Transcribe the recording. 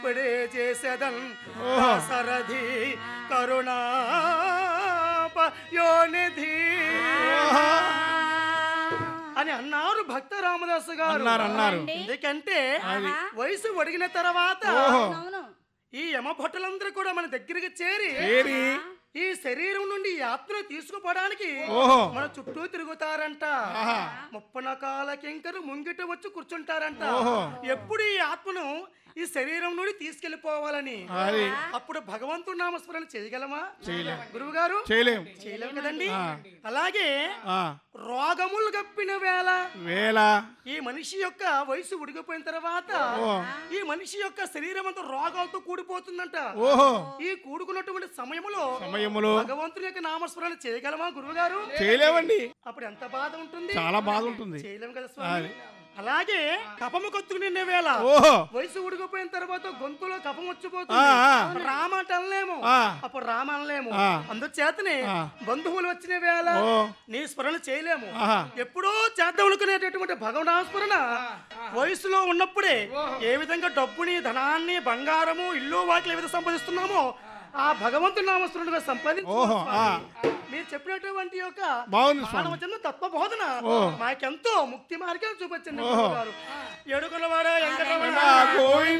ఇప్పుడే చేసేదన్ సరధి కరుణా యోనిధి అని అన్నారు భక్త రామదాసు గారు అన్నారు అన్నారు ఎందుకంటే వయసు ఒడిగిన తర్వాత ఓహో అవును ఈ యమభట్టులందరూ కూడా మన దగ్గరికి చేరి ఏరి ఈ శరీరం నుండి ఈ ఆత్మను తీసుకుపోవడానికి ఓహో మన చుట్టూ తిరుగుతారంట ఆహా. ముప్పనకాల కింకరు ముంగిట వచ్చి కూర్చుంటారంట ఓహో. ఎప్పుడు ఈ ఆత్మను ఈ శరీరం నుండి తీసుకెళ్లిపోవాలని అది అప్పుడు భగవంతుడు నామస్మరణ చేయగలమా చేయలేం గురువు గారు చేయలేం చేయలేం కదండి అలాగే ఆ, రోగములు గప్పిన వేళ వేళ ఈ మనిషి యొక్క వయసు ఉడిగిపోయిన తర్వాత ఓ. ఈ మనిషి యొక్క శరీరం అంతా రోగాలతో కూడిపోతుందంట ఓహో ఈ కూడుకున్నటువంటి సమయంలో సమయములో భగవంతుని యొక్క నామస్మరణ చేయగలమా గురువు గారు చేయలేమండి అప్పుడు ఎంత బాధ ఉంటుంది చాలా బాధ ఉంటుంది చేయలేము కదా స్వామి అలాగే కపము కొత్తుకు నిండే వేళ ఓహో వయసు ఉడికిపోయిన తర్వాత గొంతులో కపం ఆ, వచ్చిపోతుంది ఆ. రామ అంటే అనలేము ఆ. అప్పుడు రామ అనలేము ఆ. అందుచేతనే ఆ. బంధువులు వచ్చిన వేళ ఓ నీ స్మరణ చేయలేము ఆహా. ఎప్పుడో చేద్దాం అనుకునేటటువంటి భగవనాస్మరణ వయసులో ఉన్నప్పుడే ఏ విధంగా డబ్బుని ధనాన్ని బంగారము ఇల్లు వాటిని ఏ విధంగా సంపాదిస్తున్నామో ఆ భగవంతుని నామస్మరణగా సంపాదించు ఓహో, ఆ. మీరు చెప్పినటువంటి యొక్క బాగుంది స్వామి మానవ జన్మ తత్వ బోధన ఓ. మాకెంతో ముక్తి మార్గం చూపించండి ఓహో. గారు ఎడుకులవాడ వెంకటరమణ గోవింద